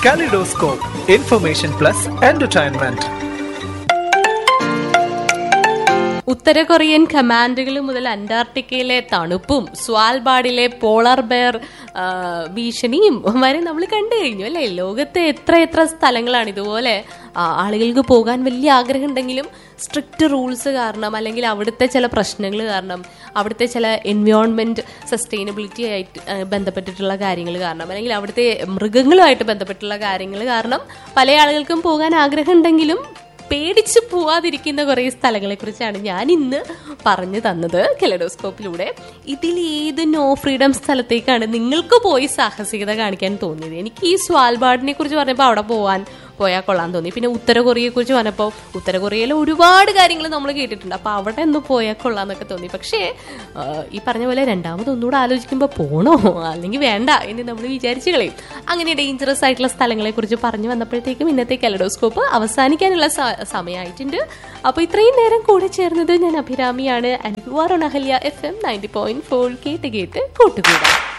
Kaleidoscope, information plus entertainment. ഉത്തര Korean കമാൻഡുകൾ മുതൽ അന്റാർട്ടിക്കയിലെ തണുപ്പും സ്വാൽബാഡിലെ പോളാർ ബെയർ ആ, ഭീഷണിയും വരെ നമ്മൾ കണ്ടു കഴിഞ്ഞു അല്ലേ ലോകത്തെ എത്ര എത്ര സ്ഥലങ്ങളാണ് ഇതുപോലെ ആ, ആളുകൾക്ക് പോകാൻ വലിയ ആഗ്രഹം ഉണ്ടെങ്കിലും സ്ട്രിക്റ്റ് റൂൾസ് കാരണം അല്ലെങ്കിൽ അവിടുത്തെ ചില പ്രശ്നങ്ങൾ കാരണം അവിടുത്തെ ചില എൻവയോൺമെന്റ് സസ്റ്റൈനബിലിറ്റി ആയിട്ട് ആ, ബന്ധപ്പെട്ടിട്ടുള്ള കാര്യങ്ങൾ കാരണം അല്ലെങ്കിൽ അവിടുത്തെ മൃഗങ്ങളുമായിട്ട് ബന്ധപ്പെട്ടുള്ള കാര്യങ്ങൾ കാരണം പല ആളുകൾക്കും പോകാൻ ആഗ്രഹം ഉണ്ടെങ്കിലും പേടിച്ച് പോവാതിരിക്കുന്ന കുറേ സ്ഥലങ്ങളെ കുറിച്ചാണ് ഞാൻ ഇന്ന് പറഞ്ഞു തന്നത് കെലഡോസ്കോപ്പിലൂടെ ഇതിൽ ഏത് നോ ഫ്രീഡം സ്ഥലത്തേക്കാണ് നിങ്ങൾക്ക് പോയി സാഹസികത കാണിക്കാൻ തോന്നിയത് എനിക്ക് ഈ സ്വാൽബാർഡിനെ കുറിച്ച് പറഞ്ഞപ്പോൾ അവിടെ പോവാൻ പോയാൽ കൊള്ളാൻ തോന്നി പിന്നെ ഉത്തര കൊറിയയെ കുറിച്ച് പറഞ്ഞപ്പോൾ ഉത്തര കൊറിയയിലെ ഒരുപാട് കാര്യങ്ങൾ നമ്മൾ കേട്ടിട്ടുണ്ട് അപ്പോൾ അവിടെ ഒന്ന് പോയാൽ കൊള്ളാന്നൊക്കെ തോന്നി പക്ഷേ ആ, ഈ പറഞ്ഞ പോലെ രണ്ടാമത് ഒന്നുകൂടെ ആലോചിക്കുമ്പോൾ പോണോ അല്ലെങ്കിൽ വേണ്ട എന്ന് നമ്മൾ വിചാരിച്ചു കളയും അങ്ങനെ ഡേഞ്ചറസ് ആയിട്ടുള്ള സ്ഥലങ്ങളെ കുറിച്ച് പറഞ്ഞു വന്നപ്പോഴത്തേക്കും ഇന്നത്തെ കെലഡോസ്കോപ്പ് അവസാനിക്കാനുള്ള സ- സമയമായിട്ടുണ്ട് അപ്പോൾ ഇത്രയും നേരം കൂടെ ചേർന്നത് ഞാൻ അഭിരാമിയാണ് and you are on Ahalya F M ninety point four കേട്ട് കേട്ട് കൂട്ടുകൂടാം